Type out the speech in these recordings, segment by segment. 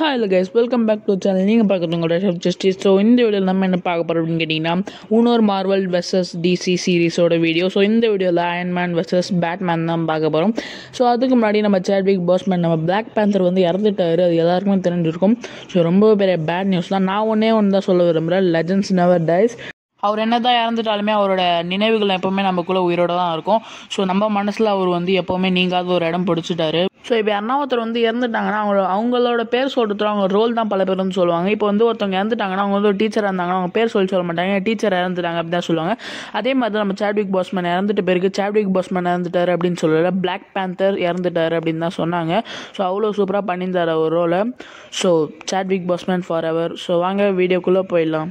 hi இல்லை guys welcome back to channel நீங்கள் பார்க்குறது உங்களோட ஷெஃப் ஜஸ்டிஸ் ஸோ இந்த வீடியோவில் நம்ம என்ன பார்க்க போகிறோம் அப்படின்னு கேட்டிங்கன்னா இன்னொரு மார்வல் வெர்சஸ் டிசி சீரிஸோட வீடியோ ஸோ இந்த வீடியோவில் அயன்மேன் வெர்சஸ் பேட்மேன் தான் பார்க்க போகிறோம் ஸோ அதுக்கு முன்னாடி நம்ம சேட்விக் பாஸ்மேன் நம்ம பிளாக் பேந்தர் வந்து இறந்துட்டாரு அது எல்லாருக்குமே தெரிஞ்சிருக்கும் ஸோ ரொம்ப பெரிய பேட் நியூஸ் தான் நான் ஒன்றே ஒன்று தான் சொல்ல விரும்புகிறேன் லெஜன்ஸ் நெவர் டைஸ் அவர் என்ன தான் இறந்துட்டாலுமே அவரோட நினைவுகள் எப்போவுமே நமக்குள்ளே உயிரோட தான் இருக்கும் ஸோ நம்ம மனசில் அவர் வந்து எப்போவுமே நீங்காத ஒரு இடம் பிடிச்சிட்டாரு ஸோ இப்போ யாருன்னா ஒருத்தர் வந்து இறந்துட்டாங்கன்னா அவங்க அவங்களோட பேர் சொல்கிறது அவங்க ரோல் தான் பல பேர் வந்து சொல்லுவாங்க இப்போ வந்து ஒருத்தவங்க இறந்துட்டாங்கன்னா அவங்க வந்து ஒரு டீச்சராக இருந்தாங்கன்னா அவங்க பேர் சொல்லி சொல்ல மாட்டாங்க டீச்சர் இறந்துட்டாங்க அப்படி தான் சொல்லுவாங்க அதே மாதிரி தான் நம்ம சாட்விக் பாஸ்மேன் இறந்துட்ட பிறகு சாட்விக் பாஸ்மேன் இறந்துட்டார் அப்படின்னு சொல்லல பிளாக் பேந்தர் இறந்துட்டார் அப்படின்னு தான் சொன்னாங்க ஸோ அவ்வளோ சூப்பராக பண்ணியிருந்தார் அவர் ரோலை so Chadwick Boseman forever so வாங்க வீடியோக்குள்ளே போயிடலாம்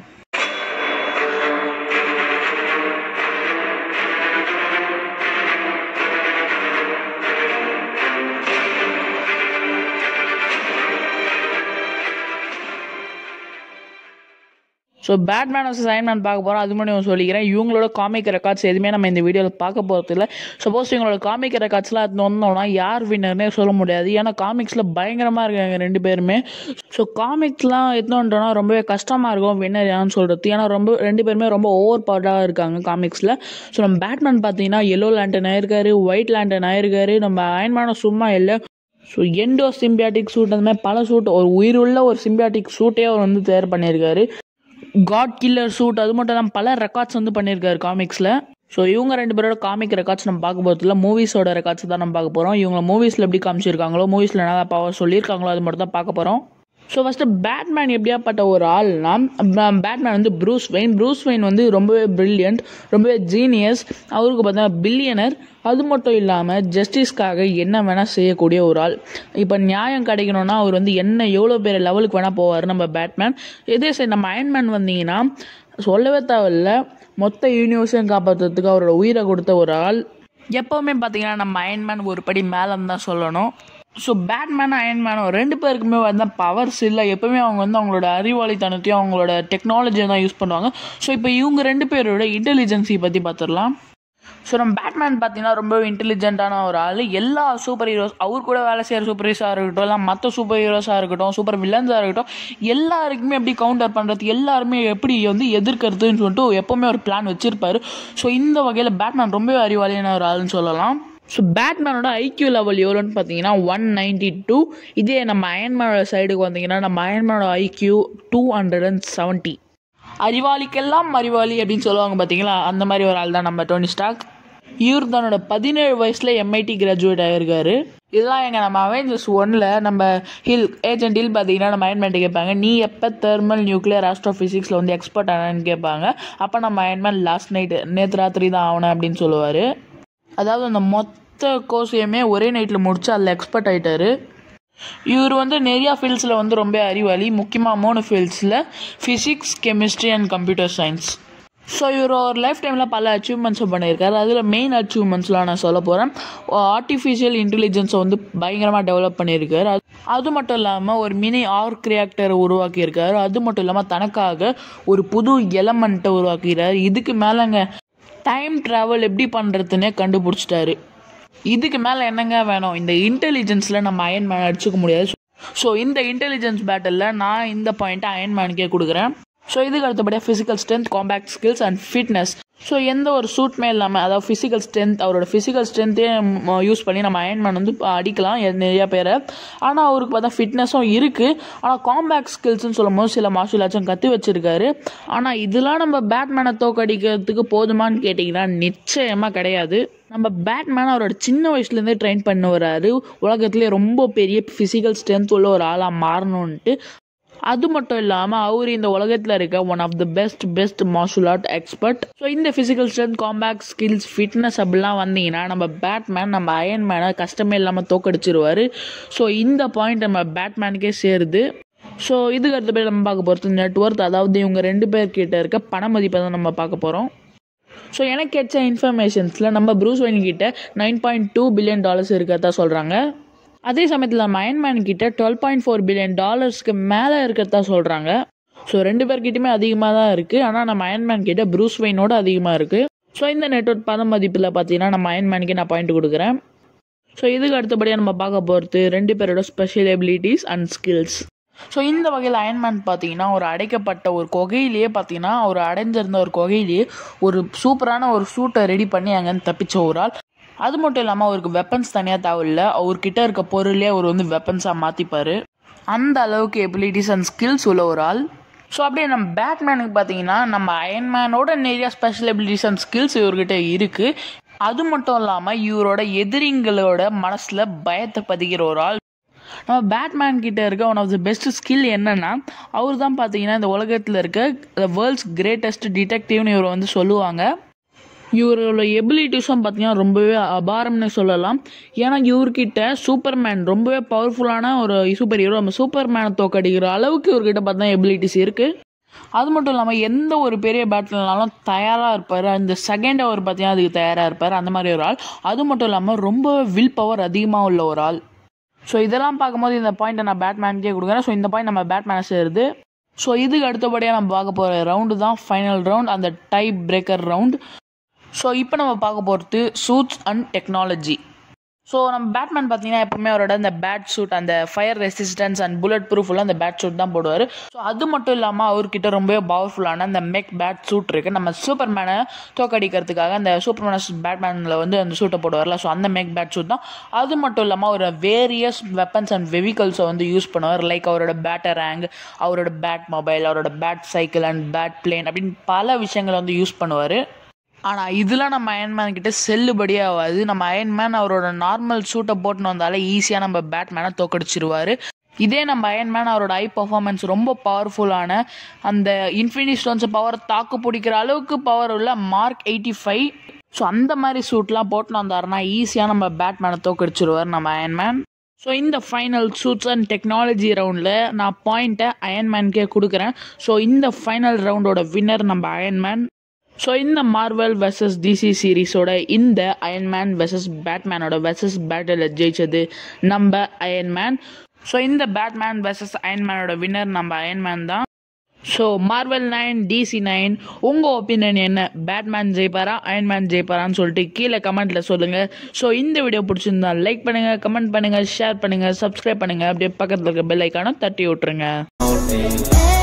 ஸோ பேட்மேன் வர்சஸ் அயன்மேன் பார்க்க போகிறோம் அது முன்னாடி நான் சொல்லிக்கிறேன் இவங்களோட காமிக் ரெக்கார்ட்ஸ் எதுவுமே நம்ம இந்த வீடியோவில் பார்க்க போகிறது இல்லை சப்போஸ் இவங்களோட காமிக் ரெக்கார்ட்ஸ்லாம் அது வந்தோம்னா யார் வின்னர்னே சொல்ல முடியாது ஏன்னா காமிக்ஸில் பயங்கரமாக இருக்காங்க ரெண்டு பேருமே ஸோ காமிக்ஸ்லாம் எத்தனோன்றனா ரொம்பவே கஷ்டமாக இருக்கும் வின்னர் யான்னு சொல்கிறது ஏன்னா ரொம்ப ரெண்டு பேருமே ரொம்ப ஓவர் பவர்டாக இருக்காங்க காமிக்ஸில் ஸோ நம்ம பேட்மேன் பார்த்தீங்கன்னா எல்லோ லேண்டன் ஆயிருக்காரு ஒயிட் லேண்டன் ஆயிருக்காரு நம்ம அயன்மேனும் சும்மா இல்லை ஸோ எண்டோ சிம்பியாட்டிக் சூட் அந்த மாதிரி பல சூட் ஒரு உயிருள்ள ஒரு சிம்பியாட்டிக் சூட்டே அவர் வந்து தயார் பண்ணியிருக்காரு காட் கில்லர் சூட் அது மட்டும் இல்லாமல் பல ரெக்கார்ட்ஸ் வந்து பண்ணியிருக்காரு காமிக்ஸில் ஸோ இவங்க ரெண்டு பேரோட காமிக் ரெக்கார்ட்ஸ் நம்ம பார்க்க போகிறதுல மூவிஸோட ரெக்கார்ட்ஸ் தான் நம்ம பார்க்க போகிறோம் இவங்க மூவிஸில் எப்படி காமிச்சிருக்காங்களோ மூவிஸில் என்ன பவர் சொல்லியிருக்காங்களோ அது மட்டும் தான் பார்க்க போகிறோம் ஸோ ஃபஸ்ட்டு பேட்மேன் எப்படியாப்பட்ட ஒரு ஆள்னா பேட்மேன் வந்து ப்ரூஸ் வெயின் ப்ரூஸ் வெயின் வந்து ரொம்பவே ப்ரில்லியன்ட் ரொம்பவே ஜீனியஸ் அவருக்கு பார்த்தா பில்லியனர் அது மட்டும் இல்லாமல் ஜஸ்டிஸ்க்காக என்ன வேணால் செய்யக்கூடிய ஒரு ஆள் இப்போ நியாயம் கிடைக்கணும்னா அவர் வந்து என்ன எவ்வளோ பேர் லெவலுக்கு வேணால் போவார் நம்ம பேட்மேன் இதே சரி நம்ம அயன்மேன் வந்தீங்கன்னா சொல்லவே தேவையில்ல மொத்த யூனிவர்ஸையும் காப்பாற்றுறதுக்கு அவரோட உயிரை கொடுத்த ஒரு ஆள் எப்போவுமே பார்த்தீங்கன்னா நம்ம அயன்மேன் ஒரு படி மேலேன்னு தான் சொல்லணும் ஸோ பேட்மேன் அயன்மேனும் ரெண்டு பேருக்குமே வந்து பவர்ஸ் இல்லை எப்பவுமே அவங்க வந்து அவங்களோட அறிவாளித்தனத்தையும் அவங்களோட டெக்னாலஜியை தான் யூஸ் பண்ணுவாங்க ஸோ இப்போ இவங்க ரெண்டு பேரோட இன்டெலிஜென்சி பற்றி பார்த்துடலாம் ஸோ நம்ம பேட்மேன் பார்த்தீங்கன்னா ரொம்பவே இன்டெலிஜென்ட்டான ஒரு ஆள் எல்லா சூப்பர் ஹீரோஸ் அவர் கூட வேலை செய்கிற சூப்பர் ஹீரோஸாக இருக்கட்டும் இல்லை மற்ற சூப்பர் ஹீரோஸாக இருக்கட்டும் சூப்பர் வில்லன்ஸாக இருக்கட்டும் எல்லாருக்குமே எப்படி கவுண்டர் பண்ணுறது எல்லாருமே எப்படி வந்து எதிர்க்கிறதுன்னு சொல்லிட்டு எப்போவுமே ஒரு பிளான் வச்சுருப்பாரு ஸோ இந்த வகையில் பேட்மேன் ரொம்பவே அறிவாளியான ஒரு ஆளுன்னு சொல்லலாம் ஸோ பேட்மேனோட ஐக்யூ லெவல் எவ்வளோன்னு பார்த்தீங்கன்னா ஒன் நைன்டி டூ இதே நம்ம அயன்மேனோட சைடுக்கு வந்தீங்கன்னா நம்ம அயன்மேனோட IQ two hundred and seventy அறிவாளிக்கெல்லாம் அறிவாளி அப்படின்னு சொல்லுவாங்க பார்த்தீங்களா அந்த மாதிரி ஒரு ஆள் தான் நம்ம டோனி ஸ்டாக் இவர் தன்னோட பதினேழு வயசில் எம்ஐடி கிராஜுவேட் ஆகிருக்காரு இதெல்லாம் எங்கள் நம்ம அவெஞ்சர்ஸ் ஒன்னில் நம்ம ஹில் ஏஜென்ட் ஹில் பார்த்தீங்கன்னா நம்ம அயன்மேன் கேட்பாங்க நீ எப்போ தெர்மல் நியூக்ளியர் ஆஸ்ட்ரோ ஃபிசிக்ஸில் வந்து எக்ஸ்பர்ட் ஆனான்னு கேட்பாங்க அப்போ நம்ம அயன்மேன் லாஸ்ட் நைட்டு நேற்று ராத்திரி தான் ஆகணும் அப்படின்னு சொல்லுவார் அதாவது அந்த மொத்த கோர்ஸையுமே ஒரே நைட்டில் முடிச்சு அதில் எக்ஸ்பர்ட் ஆகிட்டாரு இவர் வந்து நிறையா ஃபீல்ட்ஸில் வந்து ரொம்ப அறிவாளி முக்கியமாக மூணு ஃபீல்ட்ஸில் physics chemistry and computer science so இவர் ஒரு லைஃப் டைமில் பல அச்சீவ்மெண்ட்ஸும் பண்ணியிருக்காரு அதில் மெயின் அச்சீவ்மெண்ட்ஸ்லாம் நான் சொல்ல போகிறேன் ஆர்டிஃபிஷியல் இன்டெலிஜென்ஸை வந்து பயங்கரமாக டெவலப் பண்ணியிருக்காரு அது அது மட்டும் இல்லாமல் ஒரு மினி ஆர்க் ரியாக்டரை உருவாக்கியிருக்காரு அது மட்டும் இல்லாமல் தனக்காக ஒரு புது எலமெண்ட்டை உருவாக்கிறார் இதுக்கு மேலேங்க டைம் ட்ராவல் எப்படி பண்ணுறதுன்னே கண்டுபிடிச்சிட்டாரு இதுக்கு மேலே என்னங்க வேணும் இந்த இன்டெலிஜென்ஸில் நம்ம அயன் மேன் அடிச்சுக்க முடியாது ஸோ இந்த இன்டெலிஜென்ஸ் பேட்டலில் நான் இந்த பாயிண்ட்டை அயன் மேனுக்கே கொடுக்குறேன் ஸோ இதுக்கு அடுத்தபடியாக physical strength combat skills and fitness so எந்த ஒரு சூட்மே இல்லாமல் அதாவது ஃபிசிக்கல் ஸ்ட்ரென்த் அவரோட ஃபிசிக்கல் ஸ்ட்ரென்த்தே யூஸ் பண்ணி நம்ம அயன்மேன் வந்து அடிக்கலாம் நிறையா பேரை ஆனால் அவருக்கு பார்த்தா ஃபிட்னஸும் இருக்குது ஆனால் காம்பேக்ட் ஸ்கில்ஸ்னு சொல்லும் போது சில மார்ஷியல் ஆர்ட்ஸும் கற்று வச்சிருக்காரு ஆனால் இதெல்லாம் நம்ம பேட்மேனை தோக்கடிக்கிறதுக்கு போதுமான்னு கேட்டிங்கன்னா நிச்சயமாக கிடையாது நம்ம பேட்மேன் அவரோட சின்ன வயசுலேருந்தே ட்ரெயின் பண்ண வராரு உலகத்துலேயே ரொம்ப பெரிய ஃபிசிக்கல் ஸ்ட்ரென்த் உள்ள ஒரு ஆளாக மாறணுன்ட்டு அது மட்டும் இல்லாமல் அவர் இந்த உலகத்தில் இருக்க one of the best best martial art expert so இந்த physical strength combat skills fitness அப்படிலாம் வந்தீங்கன்னா நம்ம பேட்மேன் நம்ம அயன் மேனை கஷ்டமே இல்லாமல் தோக்கடிச்சிருவார் ஸோ இந்த பாயிண்ட் நம்ம பேட்மேனுக்கே சேருது ஸோ இதுக்கு அடுத்த பேர் நம்ம பார்க்க போகிறது நெட்ஒர்க் அதாவது இவங்க ரெண்டு பேர்கிட்ட இருக்க பண மதிப்பை தான் நம்ம பார்க்க போகிறோம் ஸோ எனக்கு கிடைச்ச இன்ஃபர்மேஷன்ஸில் நம்ம ப்ரூஸ் வெயின் கிட்ட nine point two billion dollars இருக்கிறதா சொல்கிறாங்க அதே சமயத்தில் நம்ம அயன்மேன் கிட்ட டுவெல் பாயிண்ட் ஃபோர் பில்லியன் டாலர்ஸ்க்கு மேலே இருக்கிறதா சொல்கிறாங்க ஸோ ரெண்டு பேர்கிட்டயுமே அதிகமாக தான் இருக்குது ஆனால் நம்ம அயன்மேன் கிட்ட ப்ரூஸ் வெயினோட அதிகமாக இருக்குது ஸோ இந்த நெட்ஒர்க் பண மதிப்பில் பார்த்தீங்கன்னா நம்ம அயன்மேனுக்கு நான் பாயிண்ட் கொடுக்குறேன் ஸோ இதுக்கு அடுத்தபடியாக நம்ம பார்க்க போகிறது ரெண்டு பேரோட special abilities and skills so இந்த வகையில் அயன்மேன் பார்த்தீங்கன்னா ஒரு அடைக்கப்பட்ட ஒரு குகையிலேயே பார்த்தீங்கன்னா அவர் அடைஞ்சிருந்த ஒரு குகையிலேயே ஒரு சூப்பரான ஒரு சூட்டை ரெடி பண்ணி அங்கேருந்து தப்பிச்ச ஒரு ஆள் அது மட்டும் இல்லாமல் அவருக்கு வெப்பன்ஸ் தனியாக தேவையில்ல அவர்கிட்ட இருக்க பொருளே அவர் வந்து வெப்பன்ஸாக மாற்றிப்பார் அந்த அளவுக்கு எபிலிட்டிஸ் அண்ட் ஸ்கில்ஸ் உள்ள ஒரு ஆள் ஸோ அப்படியே நம்ம பேட்மேனுக்கு பார்த்தீங்கன்னா நம்ம அயன்மேனோட நிறைய ஸ்பெஷல் எபிலிட்டிஸ் அண்ட் ஸ்கில்ஸ் இவர்கிட்ட இருக்குது அது மட்டும் இல்லாமல் இவரோட எதிரிங்களோட மனசில் பயத்தை பதிக்கிற ஒரு ஆள் நம்ம பேட்மேன் கிட்ட இருக்க one of the best skill என்னன்னா அவர் தான் பார்த்தீங்கன்னா இந்த உலகத்தில் இருக்க த வேர்ல்ட்ஸ் கிரேட்டஸ்ட் டிடெக்டிவ்னு இவர் வந்து சொல்லுவாங்க இவரோட எபிலிட்டிஸும் பார்த்தீங்கன்னா ரொம்பவே அபாரம்னு சொல்லலாம் ஏன்னா இவர்கிட்ட சூப்பர்மேன் ரொம்பவே பவர்ஃபுல்லான ஒரு சூப்பர் ஹீரோ நம்ம சூப்பர்மேனை தோக்கடிக்கிற அளவுக்கு இவர்கிட்ட பார்த்தா எபிலிட்டிஸ் இருக்குது அது மட்டும் இல்லாமல் எந்த ஒரு பெரிய பேட்டில்னாலும் தயாராக இருப்பார் அந்த செகண்ட் அவர் பார்த்தீங்கன்னா அதுக்கு தயாராக இருப்பார் அந்த மாதிரி ஒரு ஆள் அது மட்டும் இல்லாமல் ரொம்ப வில் பவர் அதிகமாக உள்ள ஒரு ஆள் ஸோ இதெல்லாம் பார்க்கும்போது இந்த பாயிண்ட்டை நான் பேட்மேனுக்கே கொடுக்குறேன் ஸோ இந்த பாயிண்ட் நம்ம பேட்மேனை சேருது ஸோ இதுக்கு அடுத்தபடியாக நம்ம பார்க்க போகிற ரவுண்டு தான் ஃபைனல் ரவுண்ட் அந்த டைப் பிரேக்கர் ரவுண்ட் ஸோ இப்போ நம்ம பார்க்க போகிறது சூட்ஸ் அண்ட் டெக்னாலஜி ஸோ நம்ம பேட்மேன் பார்த்தீங்கன்னா எப்பவுமே அவரோட அந்த பேட் சூட் அந்த ஃபயர் ரெசிஸ்டன்ஸ் அண்ட் புல்லட் ப்ரூஃபுள்ள அந்த பேட் சூட் தான் போடுவார் ஸோ அது மட்டும் இல்லாமல் அவர்கிட்ட ரொம்பவே பவர்ஃபுல்லான அந்த மெக் பேட் சூட் இருக்குது நம்ம சூப்பர் மேனை தோக்கடிக்கிறதுக்காக அந்த சூப்பர் மேன பேட்மேனில் வந்து அந்த சூட்டை போடுவார்ல ஸோ அந்த மெக் பேட் சூட் தான் அது மட்டும் இல்லாமல் அவர் வேரியஸ் வெப்பன்ஸ் அண்ட் வெஹிக்கல்ஸை வந்து யூஸ் பண்ணுவார் லைக் அவரோட பேட்டரேங் அவரோட பேட் மொபைல் அவரோட bat cycle and bat plane அப்படின்னு பல விஷயங்களை வந்து யூஸ் பண்ணுவார் ஆனால் இதெல்லாம் நம்ம அயன்மேன் கிட்ட செல்லுபடி ஆகாது நம்ம அயன்மேன் அவரோட நார்மல் சூட்டை போட்டுன்னு வந்தாலே ஈஸியாக நம்ம பேட்மேனை தோக்கடிச்சிருவார் இதே நம்ம அயன்மேன் அவரோட ஐ பர்ஃபார்மன்ஸ் ரொம்ப பவர்ஃபுல்லான அந்த இன்ஃபினிட்டி ஸ்டோன்ஸ் பவர் தாக்கு பிடிக்கிற அளவுக்கு பவர் உள்ள மார்க் எயிட்டி ஃபைவ் ஸோ அந்த மாதிரி சூட்லாம் போட்டுன்னு வந்தாருன்னா ஈஸியாக நம்ம பேட்மேனை தோக்கடிச்சிருவார் நம்ம அயன்மேன் ஸோ இந்த ஃபைனல் சூட்ஸ் அண்ட் டெக்னாலஜி ரவுண்டில் நான் பாயிண்ட்டை அயன்மேனுக்கே கொடுக்குறேன் ஸோ இந்த ஃபைனல் ரவுண்டோட வின்னர் நம்ம அயன்மேன் ஸோ இந்த மார்வல் வெர்சஸ் டிசி சீரீஸோட இந்த அயன்மேன் வெர்சஸ் பேட்மேனோட வெர்சஸ் பேட்டில் ஜெயிச்சது நம்ம அயன்மேன் ஸோ இந்த பேட்மேன் வெர்சஸ் அயன்மேனோட வின்னர் நம்ம அயன்மேன் தான் so Marvel nine DC nine உங்கள் ஒப்பீனியன் என்ன பேட்மேன் ஜெயிப்பாரா அயன்மேன் ஜெயிப்பாரான்னு சொல்லிட்டு கீழே கமெண்ட்டில் சொல்லுங்கள் ஸோ இந்த வீடியோ பிடிச்சிருந்தா லைக் பண்ணுங்கள் கமெண்ட் பண்ணுங்கள் ஷேர் பண்ணுங்கள் சப்ஸ்கிரைப் பண்ணுங்கள் அப்படியே பக்கத்தில் இருக்க பெல் ஐக்கானை தட்டி விட்ருங்க